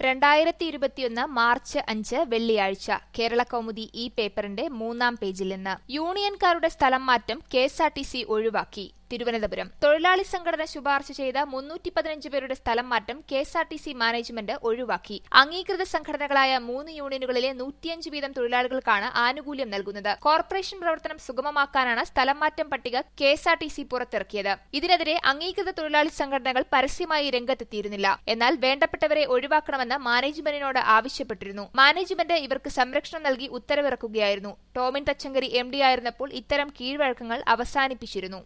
രണ്ടായിരത്തി ഇരുപത്തിയൊന്ന് മാർച്ച് അഞ്ച് വെള്ളിയാഴ്ച കേരള കൗമുദി ഈ പേപ്പറിന്റെ മൂന്നാം പേജിൽ നിന്ന് യൂണിയൻകാരുടെ സ്ഥലം മാറ്റം K S R T C ഒഴിവാക്കി തിരുവനന്തപുരം തൊഴിലാളി സംഘടന ശുപാർശ ചെയ്ത മുന്നൂറ്റി പതിനഞ്ച് പേരുടെ സ്ഥലം മാറ്റം K S R T C management ഒഴിവാക്കി അംഗീകൃത സംഘടനകളായ മൂന്ന് യൂണിയനുകളിലെ നൂറ്റിയഞ്ച് വീതം തൊഴിലാളികൾക്കാണ് ആനുകൂല്യം നൽകുന്നത് കോർപ്പറേഷൻ പ്രവർത്തനം സുഗമമാക്കാനാണ് സ്ഥലം മാറ്റം പട്ടിക K S R T C പുറത്തിറക്കിയത് ഇതിനെതിരെ അംഗീകൃത തൊഴിലാളി സംഘടനകൾ പരസ്യമായി രംഗത്തെത്തിയിരുന്നില്ല എന്നാൽ വേണ്ടപ്പെട്ടവരെ ഒഴിവാക്കണമെന്ന് മാനേജ്മെന്റിനോട് ആവശ്യപ്പെട്ടിരുന്നു മാനേജ്മെന്റ് ഇവർക്ക് സംരക്ഷണം നൽകി ഉത്തരവിറക്കുകയായിരുന്നു ടോമിൻ തച്ചങ്കരി എം ഡി ആയിരുന്നപ്പോൾ ഇത്തരം കീഴ്വഴക്കങ്ങൾ അവസാനിപ്പിച്ചിരുന്നു